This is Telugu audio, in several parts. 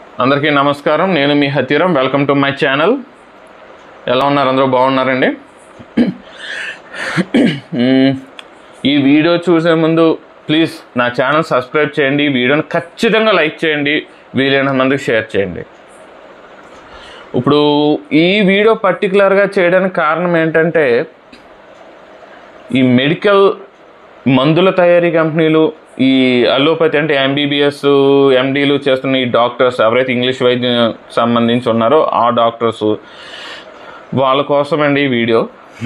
అందరికీ నమస్కారం నేను మీ Hatiram welcome to my channel ఎలా ఉన్నారు అందరూ బాగున్నారండి మ్మ్. ఈ వీడియో చూసే ముందు ప్లీజ్ నా ఛానల్ సబ్స్క్రైబ్ చేయండి ఈ వీడియోని ఖచ్చితంగా లైక్ చేయండి వీలైనంత మందికి షేర్ చేయండి ఇప్పుడు ఈ వీడియో పర్టికులర్గా చేయడానికి కారణం ఏంటంటే ఈ మెడికల్ మందుల తయారీ కంపెనీలు ఈ అలోపతి అంటే ఎంబీబీఎస్ ఎండీలు చేస్తున్న ఈ డాక్టర్స్ ఎవరైతే ఇంగ్లీష్ వైద్యం సంబంధించి ఉన్నారో ఆ డాక్టర్స్ వాళ్ళ కోసమండి ఈ వీడియో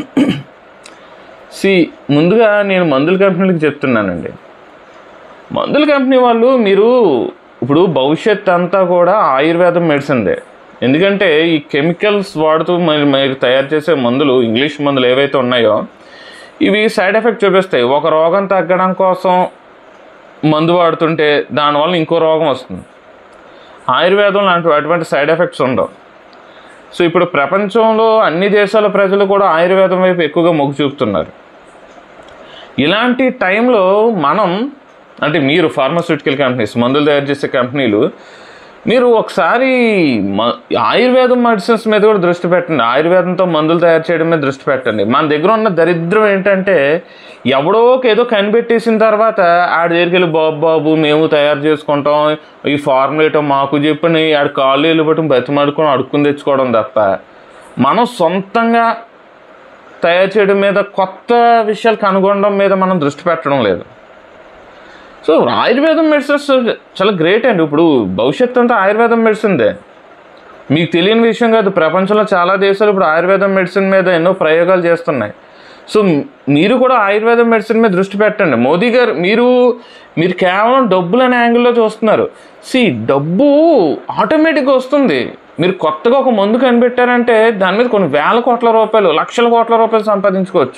సి ముందుగా నేను మందుల కంపెనీలకు చెప్తున్నానండి మందుల కంపెనీ వాళ్ళు మీరు ఇప్పుడు భవిష్యత్ అంతా కూడా ఆయుర్వేదం మెడిసిన్దే ఎందుకంటే ఈ కెమికల్స్ వాడుతూ మరి మీరు తయారు చేసే మందులు ఇంగ్లీష్ మందులు ఏవైతే ఉన్నాయో ఇవి సైడ్ ఎఫెక్ట్ చూపిస్తాయి ఒక రోగం తగ్గడం కోసం మందు వాడుతుంటే దానివల్ల ఇంకో రోగం వస్తుంది ఆయుర్వేదం లాంటి అటువంటి సైడ్ ఎఫెక్ట్స్ ఉండవు సో ఇప్పుడు ప్రపంచంలో అన్ని దేశాల ప్రజలు కూడా ఆయుర్వేదం వైపు ఎక్కువగా మొగ్గు చూపుతున్నారు ఇలాంటి టైంలో మనం అంటే మీరు ఫార్మాస్యూటికల్ కంపెనీస్ మందులు తయారు చేసే కంపెనీలు మీరు ఒకసారి మ ఆయుర్వేదం మెడిసిన్స్ మీద కూడా దృష్టి పెట్టండి ఆయుర్వేదంతో మందులు తయారు చేయడం మీద దృష్టి పెట్టండి మన దగ్గర ఉన్న దరిద్రం ఏంటంటే ఎవడోకి ఏదో కనిపెట్టేసిన తర్వాత ఆడి దగ్గరికి వెళ్ళి బాబు బాబు మేము తయారు చేసుకుంటాం ఈ ఫార్ములేటో మాకు చెప్పని ఆడి కాళ్ళు వెళ్ళి బట్టి బతిమాడుకొని అడుక్కుని తెచ్చుకోవడం తప్ప మనం సొంతంగా తయారు చేయడం మీద కొత్త విషయాలు కనుగొనడం మీద మనం దృష్టి పెట్టడం లేదు సో ఆయుర్వేదం మెడిసిన్స్ చాలా గ్రేట్ అండి ఇప్పుడు భవిష్యత్తు అంతా ఆయుర్వేదం మెడిసిన్దే మీకు తెలియని విషయం కాదు ప్రపంచంలో చాలా దేశాలు ఇప్పుడు ఆయుర్వేదం మెడిసిన్ మీద ఎన్నో ప్రయోగాలు చేస్తున్నాయి సో మీరు కూడా ఆయుర్వేదం మెడిసిన్ మీద దృష్టి పెట్టండి మోదీ గారు మీరు మీరు కేవలం డబ్బులు అనే యాంగిల్లో చూస్తున్నారు సి డబ్బు ఆటోమేటిక్గా వస్తుంది మీరు కొత్తగా ఒక మందు కనిపెట్టారంటే దాని మీద కొన్ని వేల కోట్ల రూపాయలు లక్షల కోట్ల రూపాయలు సంపాదించుకోవచ్చు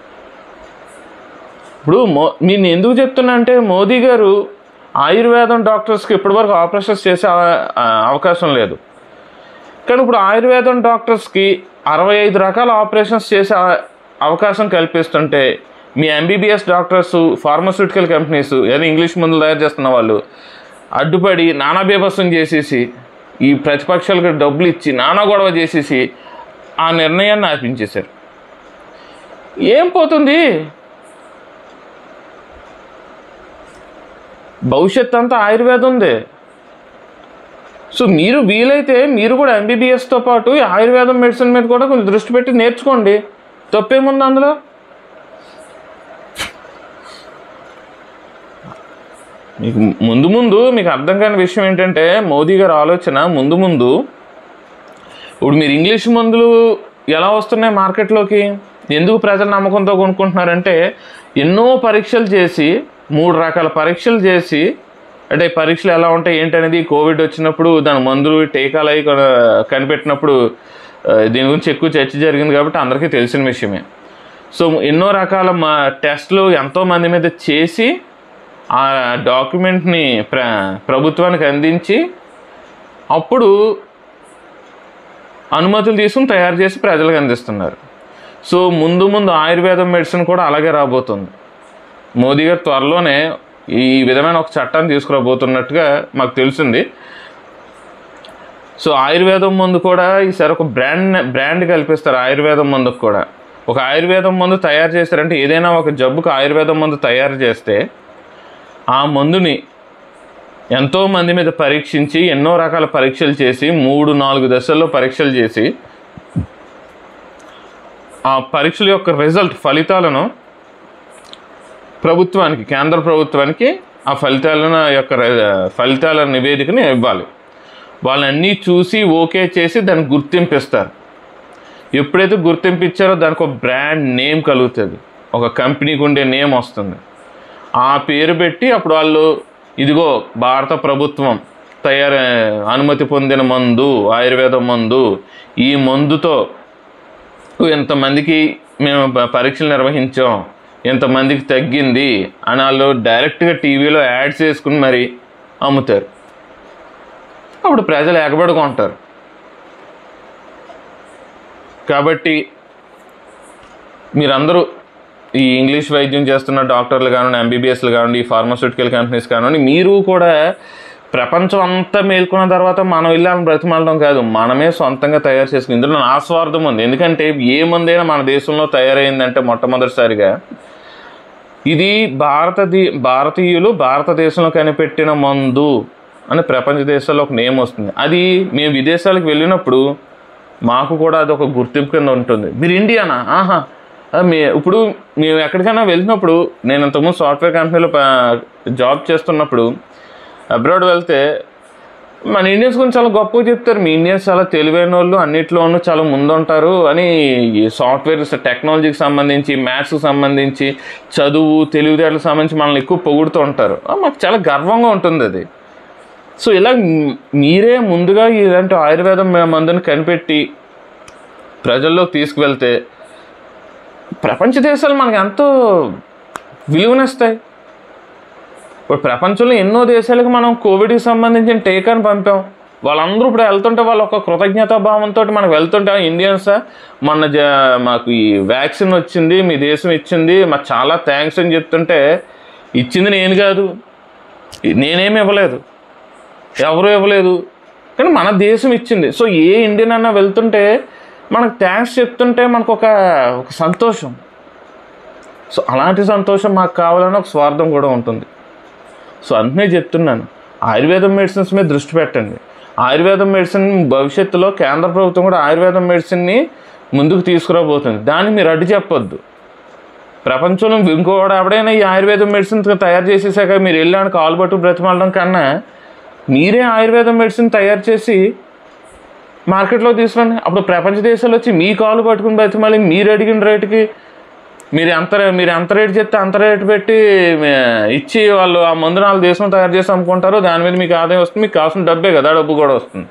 ఇప్పుడు మో నేను ఎందుకు చెప్తున్నా అంటే మోదీ గారు ఆయుర్వేదం డాక్టర్స్కి ఇప్పటివరకు ఆపరేషన్స్ చేసే అవ- ఆ, అవకాశం లేదు కానీ ఇప్పుడు ఆయుర్వేదం డాక్టర్స్కి అరవై ఐదు రకాల ఆపరేషన్స్ చేసే అవ- అవకాశం కల్పిస్తుంటే మీ ఎంబీబీఎస్ డాక్టర్స్ ఫార్మస్యూటికల్ కంపెనీస్ ఏదో ఇంగ్లీష్ మందులు తయారు చేస్తున్న వాళ్ళు అడ్డుపడి నానా బీభత్సం చేసేసి ఈ ప్రతిపక్షాలకు డబ్బులు ఇచ్చి నానా గొడవ చేసేసి ఆ నిర్ణయాన్ని ఆపించేశారు ఏం పోతుంది భవిష్యత్ అంతా ఆయుర్వేదం ఉంది సో మీరు వీలైతే మీరు కూడా ఎంబీబీఎస్తో పాటు ఈ ఆయుర్వేదం మెడిసిన్ మీద కూడా కొంచెం దృష్టి పెట్టి నేర్చుకోండి తప్పేముంది అందులో మీకు ముందు ముందు మీకు అర్థం కాని విషయం ఏంటంటే మోదీ గారి ఆలోచన ముందు ముందు ఇప్పుడు మీరు ఇంగ్లీష్ మందులు ఎలా వస్తున్నాయి మార్కెట్లోకి ఎందుకు ప్రజలు నమ్మకంతో కొనుక్కుంటున్నారంటే ఎన్నో పరీక్షలు చేసి మూడు రకాల పరీక్షలు చేసి అంటే ఈ పరీక్షలు ఎలా ఉంటాయి ఏంటనేది కోవిడ్ వచ్చినప్పుడు దాని మందులు టీకాలు అవి కొన- కనిపెట్టినప్పుడు ఆ, దీని గురించి ఎక్కువ చర్చ జరిగింది కాబట్టి అందరికీ తెలిసిన విషయమే సో ఎన్నో రకాల మా టెస్ట్లు ఎంతోమంది మీద చేసి ఆ డాక్యుమెంట్ని ప్ర ప్రభుత్వానికి అందించి అప్పుడు అనుమతులు తీసుకుని తయారు చేసి ప్రజలకు అందిస్తున్నారు సో ముందు ముందు ఆయుర్వేదం మెడిసిన్ కూడా అలాగే రాబోతుంది మోదీ గారు త్వరలోనే ఈ విధమైన ఒక చట్టాన్ని తీసుకురాబోతున్నట్టుగా మాకు తెలిసింది సో ఆయుర్వేదం మందు కూడా ఈసారి ఒక బ్రాండ్ బ్రాండ్ కల్పిస్తారు ఆయుర్వేదం మందుకు కూడా ఒక ఆయుర్వేదం మందు తయారు చేస్తారంటే ఏదైనా ఒక జబ్బుకు ఆయుర్వేదం మందు తయారు చేస్తే ఆ మందుని ఎంతో మంది మీద పరీక్షించి ఎన్నో రకాల పరీక్షలు చేసి మూడు నాలుగు దశల్లో పరీక్షలు చేసి ఆ పరీక్షల యొక్క రిజల్ట్ ఫలితాలను ప్రభుత్వానికి కేంద్ర ప్రభుత్వానికి ఆ ఫలితాలను యొక్క ర- ఫలితాల నివేదికని ఇవ్వాలి వాళ్ళన్నీ చూసి ఓకే చేసి దానికి గుర్తింపు ఇస్తారు ఎప్పుడైతే గుర్తింపు ఇచ్చారో దానికి ఒక బ్రాండ్ నేమ్ కలుగుతుంది ఒక కంపెనీకి ఉండే నేమ్ వస్తుంది ఆ పేరు పెట్టి అప్పుడు వాళ్ళు ఇదిగో భారత ప్రభుత్వం తయారు అనుమతి పొందిన మందు ఆయుర్వేద మందు ఈ మందుతో ఎంతమందికి మేము ప- పరీక్షలు నిర్వహించాం ఎంతమందికి తగ్గింది అని వాళ్ళు డైరెక్ట్గా టీవీలో యాడ్స్ వేసుకుని మరి అమ్ముతారు అప్పుడు ప్రజలు ఎగబడుకుంటారు కాబట్టి మీరందరూ ఈ ఇంగ్లీష్ వైద్యం చేస్తున్న డాక్టర్లు కానివ్వండి ఎంబీబీఎస్లు కానివ్వండి ఈ ఫార్మాస్యూటికల్ కంపెనీస్ కానివ్వండి మీరు కూడా ప్రపంచం అంతా మేల్కొన్న తర్వాత మనం వెళ్ళాలని బ్రతిమాలడం కాదు మనమే సొంతంగా తయారు చేసుకుని ఇందులో నా స్వార్థం ఉంది ఎందుకంటే ఏ మందైనా మన దేశంలో తయారైందంటే మొట్టమొదటిసారిగా ఇది భారతది భారతీయులు భారతదేశంలో కనిపెట్టిన మందు అని ప్రపంచ దేశాల్లో ఒక నేమ్ వస్తుంది అది మేము విదేశాలకు వెళ్ళినప్పుడు మాకు కూడా అది ఒక గుర్తింపు కింద ఉంటుంది మీరు ఇండియానా ఆహా ఆ, మీ ఇప్పుడు మేము ఎక్కడికైనా వెళ్ళినప్పుడు నేను ఇంతకుముందు సాఫ్ట్వేర్ కంపెనీలో ప- జాబ్ చేస్తున్నప్పుడు అబ్రాడ్ వెళ్తే మన ఇండియన్స్ గురించి చాలా గొప్పగా చెప్తారు మీ ఇండియన్స్ చాలా తెలివైన వాళ్ళు అన్నిట్లోనూ చాలా ముందుంటారు అని ఈ సాఫ్ట్వేర్ టెక్నాలజీకి సంబంధించి మ్యాథ్స్కి సంబంధించి చదువు తెలివితేటలకు సంబంధించి మనల్ని ఎక్కువ పొగుడుతూ ఉంటారు ఆ, మాకు చాలా గర్వంగా ఉంటుంది అది సో ఇలా మ్- మీరే ముందుగా ఇలాంటి ఆయుర్వేదం మ- మందుని కనిపెట్టి ప్రజల్లోకి తీసుకువెళ్తే ప్రపంచ దేశాలు మనకు ఎంతో విలువనిస్తాయి ఇప్పుడు ప్రపంచంలో ఎన్నో దేశాలకు మనం కోవిడ్కి సంబంధించిన టీకాని పంపాం వాళ్ళందరూ ఇప్పుడు వెళ్తుంటే వాళ్ళు ఒక కృతజ్ఞతా భావంతో మనకు వెళ్తుంటే ఇండియన్స్ మొన్న జ మాకు ఈ వ్యాక్సిన్ వచ్చింది మీ దేశం ఇచ్చింది మాకు చాలా థ్యాంక్స్ అని చెప్తుంటే ఇచ్చింది నేను కాదు నేనేమి ఇవ్వలేదు ఎవరు ఇవ్వలేదు కానీ మన దేశం ఇచ్చింది సో ఏ ఇండియన్ అన్నా వెళ్తుంటే మనకు థ్యాంక్స్ చెప్తుంటే మనకు ఒక ఒక సంతోషం సో అలాంటి సంతోషం మాకు కావాలని ఒక స్వార్థం కూడా ఉంటుంది సో అందుకే చెప్తున్నాను ఆయుర్వేదం మెడిసిన్స్ మీద దృష్టి పెట్టండి ఆయుర్వేదం మెడిసిన్ భవిష్యత్తులో కేంద్ర ప్రభుత్వం కూడా ఆయుర్వేదం మెడిసిన్ని ముందుకు తీసుకురాబోతుంది దాన్ని మీరు అడ్డు చెప్పొద్దు ప్రపంచంలో ఇంకోటి ఎవడైనా ఈ ఆయుర్వేదం మెడిసిన్ తయారు చేసేసాక మీరు వెళ్ళాను కాలు పట్టు బ్రతిమాలడం కన్నా మీరే ఆయుర్వేదం మెడిసిన్ తయారు చేసి మార్కెట్లో తీసుకురండి అప్పుడు ప్రపంచ దేశాలు వచ్చి మీ కాలు పట్టుకుని బ్రతిమాలి మీరు అడిగిన రేటుకి మీరు ఎంత రే- మీరు ఎంత రేటు చెప్తే అంత రేటు పెట్టి మే- ఇచ్చి వాళ్ళు ఆ మందుని వాళ్ళ దేశం తయారు చేసి అమ్ముకుంటారు దాని మీద మీకు ఆదాయం వస్తుంది మీకు కావాల్సిన డబ్బే కదా డబ్బు కూడా వస్తుంది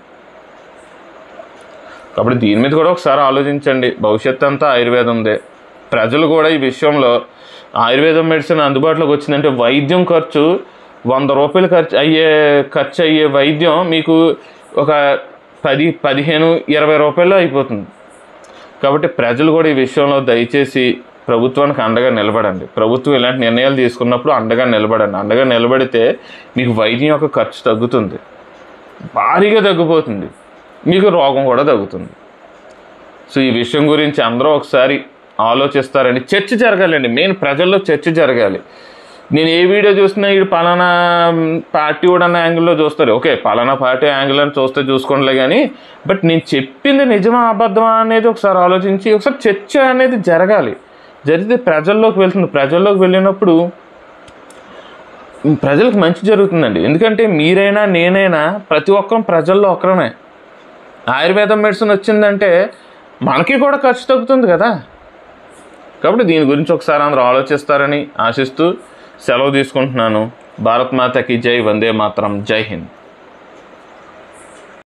కాబట్టి దీని మీద కూడా ఒకసారి ఆలోచించండి భవిష్యత్తు అంతా ఆయుర్వేదందే ప్రజలు కూడా ఈ విషయంలో ఆయుర్వేదం మెడిసిన్ అందుబాటులోకి వచ్చిందంటే వైద్యం ఖర్చు వంద రూపాయలు ఖర్చు అయ్యే ఖర్చు అయ్యే వైద్యం మీకు ఒక పది పదిహేను ఇరవై రూపాయల్లో అయిపోతుంది కాబట్టి ప్రజలు కూడా ఈ విషయంలో దయచేసి ప్రభుత్వానికి అండగా నిలబడండి ప్రభుత్వం ఇలాంటి నిర్ణయాలు తీసుకున్నప్పుడు అండగా నిలబడండి అండగా నిలబడితే మీకు వైద్యం యొక్క ఖర్చు తగ్గుతుంది భారీగా తగ్గిపోతుంది మీకు రోగం కూడా తగ్గుతుంది సో ఈ విషయం గురించి అందరూ ఒకసారి ఆలోచిస్తారని చర్చ జరగాలండి మెయిన్ ప్రజల్లో చర్చ జరగాలి నేను ఏ వీడియో చూసినా ఇది పలానా పార్టీ కూడా అన్న యాంగిల్లో చూస్తారు ఓకే పలానా పార్టీ యాంగిల్ అని చూస్తే చూసుకోండిలే కానీ బట్ నేను చెప్పింది నిజమా అబద్ధమా అనేది ఒకసారి ఆలోచించి ఒకసారి చర్చ అనేది జరగాలి జరిగితే ప్రజల్లోకి వెళ్తుంది ప్రజల్లోకి వెళ్ళినప్పుడు ప్రజలకు మంచి జరుగుతుందండి ఎందుకంటే మీరైనా నేనైనా ప్రతి ఒక్కరం ప్రజల్లో ఒకరమే ఆయుర్వేదం మెడిసిన్ వచ్చిందంటే మనకి కూడా ఖర్చు తగ్గుతుంది కదా కాబట్టి దీని గురించి ఒకసారి అందరూ ఆలోచిస్తారని ఆశిస్తూ సెలవు తీసుకుంటున్నాను భారత్ మాతకి జై వందే మాత్రం జై హింద్